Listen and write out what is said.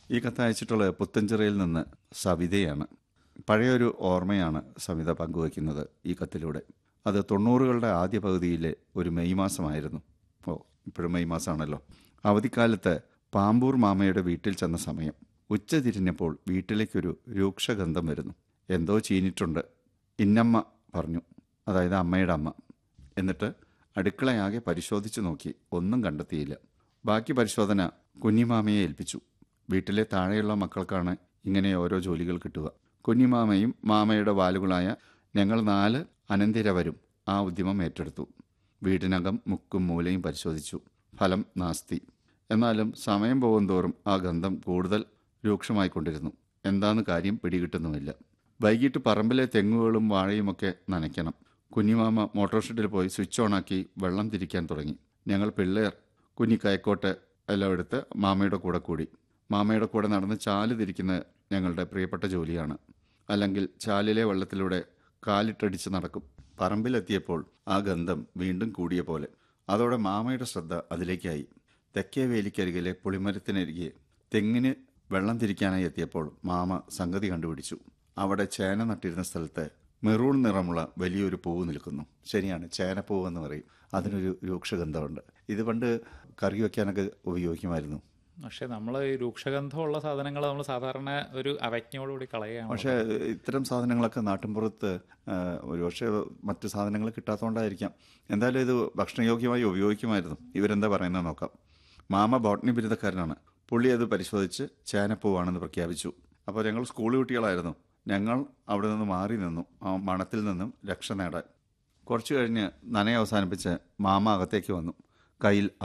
ഈ കത്ത് അയച്ചിട്ടുള്ളത് പുത്തഞ്ചിറയിൽ നിന്ന് സവിതയാണ് പഴയൊരു ഓർമ്മയാണ് സവിത പങ്കുവയ്ക്കുന്നത് ഈ കത്തിലൂടെ അത് തൊണ്ണൂറുകളുടെ ആദ്യ പകുതിയിലെ ഒരു മെയ് മാസമായിരുന്നു ഓ ഇപ്പോഴും മെയ് മാസമാണല്ലോ അവധിക്കാലത്ത് പാമ്പൂർ മാമയുടെ വീട്ടിൽ ചെന്ന സമയം ഉച്ച തിരിഞ്ഞപ്പോൾ വീട്ടിലേക്കൊരു രൂക്ഷഗന്ധം വരുന്നു എന്തോ ചീനിട്ടുണ്ട് ഇന്നമ്മ പറഞ്ഞു അതായത് അമ്മയുടെ അമ്മ എന്നിട്ട് അടുക്കളയാകെ പരിശോധിച്ചു നോക്കി ഒന്നും കണ്ടെത്തിയില്ല ബാക്കി പരിശോധന കുഞ്ഞിമാമയെ ഏൽപ്പിച്ചു വീട്ടിലെ താഴെയുള്ള മക്കൾക്കാണ് ഇങ്ങനെ ഓരോ ജോലികൾ കിട്ടുക കുഞ്ഞിമാമയും മാമയുടെ വാലുകളായ ഞങ്ങൾ നാല് അനന്തിരവരും ആ ഉദ്യമം ഏറ്റെടുത്തു വീടിനകം മുക്കും മൂലയും പരിശോധിച്ചു ഫലം നാസ്തി എന്നാലും സമയം പോകുന്തോറും ആ ഗന്ധം കൂടുതൽ രൂക്ഷമായിക്കൊണ്ടിരുന്നു എന്താന്ന് കാര്യം പിടികിട്ടുന്നുമില്ല വൈകിട്ട് പറമ്പിലെ തെങ്ങുകളും വാഴയുമൊക്കെ നനയ്ക്കണം കുഞ്ഞിമാമ മോട്ടോർ ഷെഡിൽ പോയി സ്വിച്ച് ഓണാക്കി വെള്ളം തിരിക്കാൻ തുടങ്ങി ഞങ്ങൾ പിള്ളേർ കുഞ്ഞി കയക്കോട്ട് എല്ലാം എടുത്ത് മാമയുടെ കൂടെ കൂടി മാമയുടെ കൂടെ നടന്ന് ചാല് തിരിക്കുന്നത് ഞങ്ങളുടെ പ്രിയപ്പെട്ട ജോലിയാണ് അല്ലെങ്കിൽ ചാലിലെ വെള്ളത്തിലൂടെ കാലിട്ടടിച്ച് നടക്കും പറമ്പിലെത്തിയപ്പോൾ ആ ഗന്ധം വീണ്ടും കൂടിയ പോലെ അതോടെ മാമയുടെ ശ്രദ്ധ അതിലേക്കായി തെക്കേ വേലിക്കരികിലെ പുളിമരത്തിനരികെ തെങ്ങിന് വെള്ളം തിരിക്കാനായി എത്തിയപ്പോൾ മാമ സംഗതി കണ്ടുപിടിച്ചു അവിടെ ചേന നട്ടിരുന്ന സ്ഥലത്ത് മെറൂൺ നിറമുള്ള വലിയൊരു പൂവ് നിൽക്കുന്നു ശരിയാണ് ചേനപ്പൂവ് എന്ന് പറയും അതിനൊരു രൂക്ഷഗന്ധമുണ്ട് ഇത് പണ്ട് കറി വയ്ക്കാനൊക്കെ ഉപയോഗിക്കുമായിരുന്നു പക്ഷെ നമ്മൾ ഈ രൂക്ഷഗന്ധമുള്ള സാധനങ്ങൾ നമ്മൾ സാധാരണ ഒരു അവജ്ഞയോടുകൂടി കളയുകയാണ് പക്ഷേ ഇത്തരം സാധനങ്ങളൊക്കെ നാട്ടിൻപുറത്ത് ആ, ഒരുപക്ഷെ മറ്റ് സാധനങ്ങൾ കിട്ടാത്തതുകൊണ്ടായിരിക്കാം എന്തായാലും ഇത് ഭക്ഷണയോഗ്യമായി ഉപയോഗിക്കുമായിരുന്നു ഇവരെന്താ പറയുന്നത് നോക്കാം മാമ ബോട്ടണി ബിരുദക്കാരനാണ് പുള്ളി അത് പരിശോധിച്ച് ചേനപ്പൂവാണെന്ന് പ്രഖ്യാപിച്ചു അപ്പോൾ ഞങ്ങൾ സ്കൂൾ കുട്ടികളായിരുന്നു ഞങ്ങൾ അവിടെ നിന്ന് മാറി നിന്നു ആ മണത്തിൽ നിന്നും രക്ഷ നേടാൻ കുറച്ചു കഴിഞ്ഞ് നനയ അവസാനിപ്പിച്ച് മാമ അകത്തേക്ക് വന്നു കയ്യിൽ